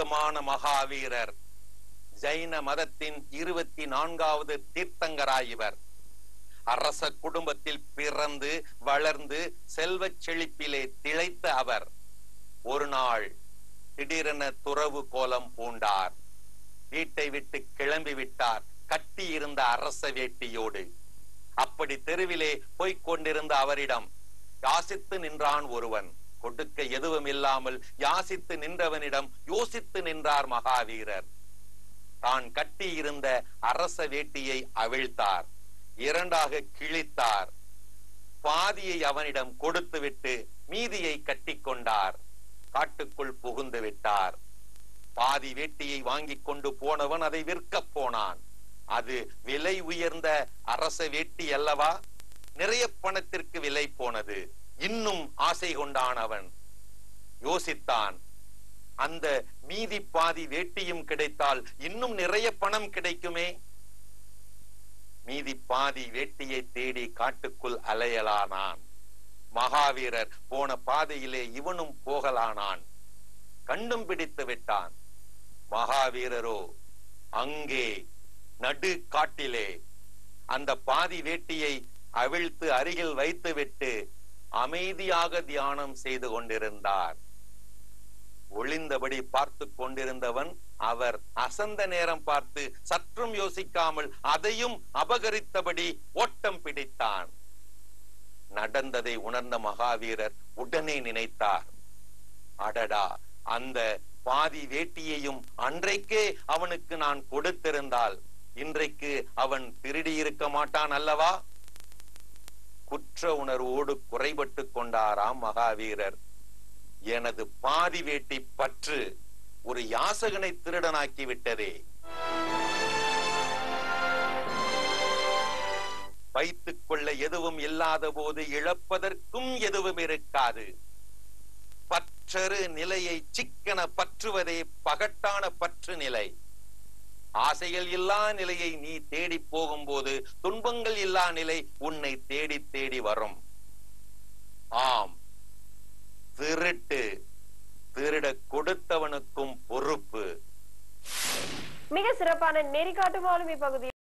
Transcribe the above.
அற்புதமான மகாவீரர் ஜைன மதத்தின் இருபத்தி நான்காவது தீர்த்தங்கராய் இவர் அரச குடும்பத்தில் பிறந்து வளர்ந்து செல்வச் செழிப்பிலே திளைத்த அவர் ஒரு நாள் திடீரென துறவு கோலம் பூண்டார் வீட்டை விட்டு கிளம்பி விட்டார் கட்டி இருந்த அரச வேட்டியோடு அப்படி தெருவிலே போய்க் கொண்டிருந்த அவரிடம் யாசித்து நின்றான் ஒருவன் கொடுக்க எதுவும் இல்லாமல் யாசித்து நின்றவனிடம் யோசித்து நின்றார் மகாவீரர் தான் கட்டி இருந்த அரச வேட்டியை அவிழ்த்தார் இரண்டாக கிழித்தார் பாதியை அவனிடம் கொடுத்துவிட்டு மீதியை கட்டிக்கொண்டார் காட்டுக்குள் புகுந்து விட்டார் பாதி வேட்டியை வாங்கிக் கொண்டு போனவன் அதை விற்கப் போனான் அது விலை உயர்ந்த அரச வேட்டி அல்லவா நிறைய பணத்திற்கு விலை போனது இன்னும் ஆசை கொண்டான் அவன் யோசித்தான் அந்த மீதி பாதி வேட்டியும் கிடைத்தால் இன்னும் நிறைய பணம் கிடைக்குமே மீதி பாதி வேட்டியை தேடி காட்டுக்குள் அலையலானான் மகாவீரர் போன பாதையிலே இவனும் போகலானான் கண்டும் பிடித்து விட்டான் மகாவீரரோ அங்கே நடு காட்டிலே அந்த பாதி வேட்டியை அவிழ்த்து அருகில் வைத்துவிட்டு அமைதியாக தியானம் செய்து கொண்டிருந்தார் ஒளிந்தபடி பார்த்து கொண்டிருந்தவன் அவர் அசந்த நேரம் பார்த்து சற்றும் யோசிக்காமல் அதையும் அபகரித்தபடி ஓட்டம் பிடித்தான் நடந்ததை உணர்ந்த மகாவீரர் உடனே நினைத்தார் அடடா அந்த பாதி வேட்டியையும் அன்றைக்கே அவனுக்கு நான் கொடுத்திருந்தால் இன்றைக்கு அவன் திருடி இருக்க மாட்டான் அல்லவா குற்ற உணர்வோடு குறைபட்டு கொண்டாராம் மகாவீரர் எனது பாதி வேட்டி பற்று ஒரு யாசகனை திருடனாக்கி விட்டதே வைத்துக் கொள்ள எதுவும் இல்லாத போது இழப்பதற்கும் எதுவும் இருக்காது பற்றறு நிலையை சிக்கன பற்றுவதே பகட்டான பற்று நிலை ஆசைகள் இல்லா நிலையை நீ தேடி போகும்போது துன்பங்கள் இல்லா நிலை உன்னை தேடி தேடி வரும் ஆம் திருட்டு திருட கொடுத்தவனுக்கும் பொறுப்பு மிக சிறப்பான நெறிகாட்டும் ஆளுமை பகுதி